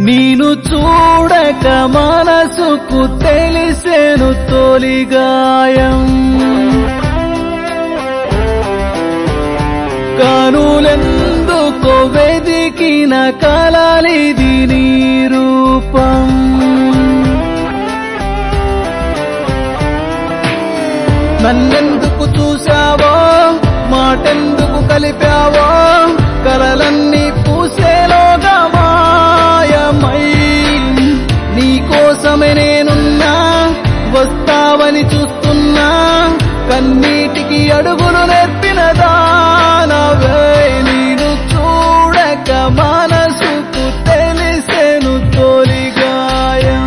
నేను చూడక మనసుకు తెలిసేను తొలిగాయం కనులెందుకు వెదికిన కలలిది నీ రూపం నన్నెందుకు చూసావో మాటెందుకు కలిపావో కలలన్నీ పూసేలోగా మాయమై నీకోసమే నేనున్నా వస్తావని చూస్తున్నా కన్నీటికి అడుగులు నేర్పిన దానవే నేను చూడక మనసుకు తెలిసెను తొలిగాయం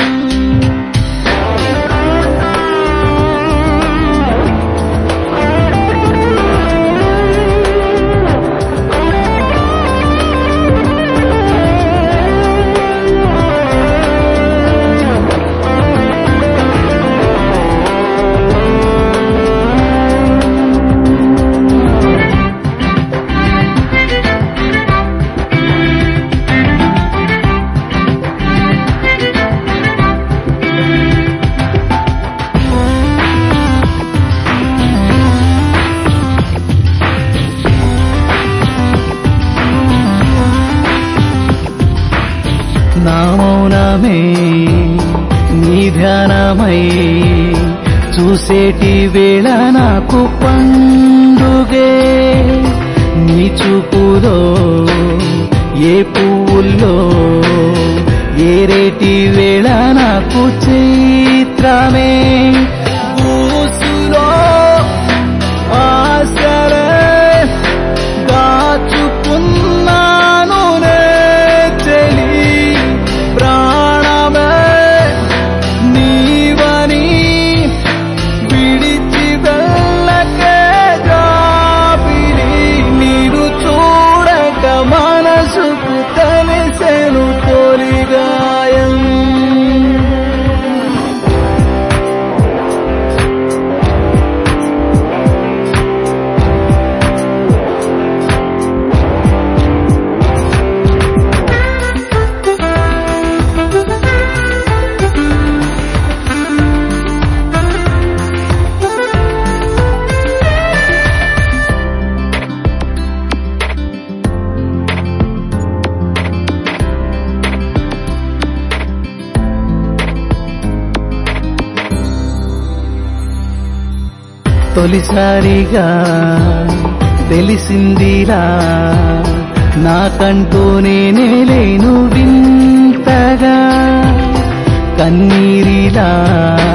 నా మౌనమే నీ ధ్యానమై చూసేటి వేళ నాకు పండుగే నీ చూపులో ఏ పువ్వుల్లో ఏరేటి వేళ నాకు చైత్రమే ఊసులో ఆశలే దాచుకున్నాను నే చెలి ప్రాణమే నీవని విడిచి వెళ్ళకే జాబిలి నీరు చూడక మనసుకు తెలిసెను తొలిగాయం తొలిసారిగా తెలిసిందిరా నాకంటూ నేనే లేను వింతగా కన్నీరిలా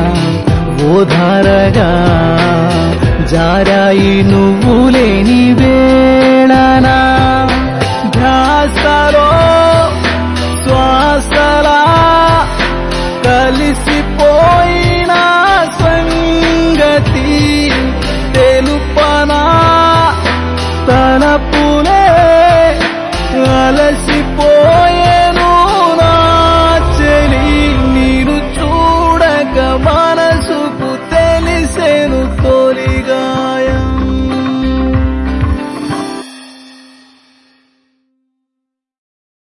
ఓధారగా జారాయి నువ్వు లేని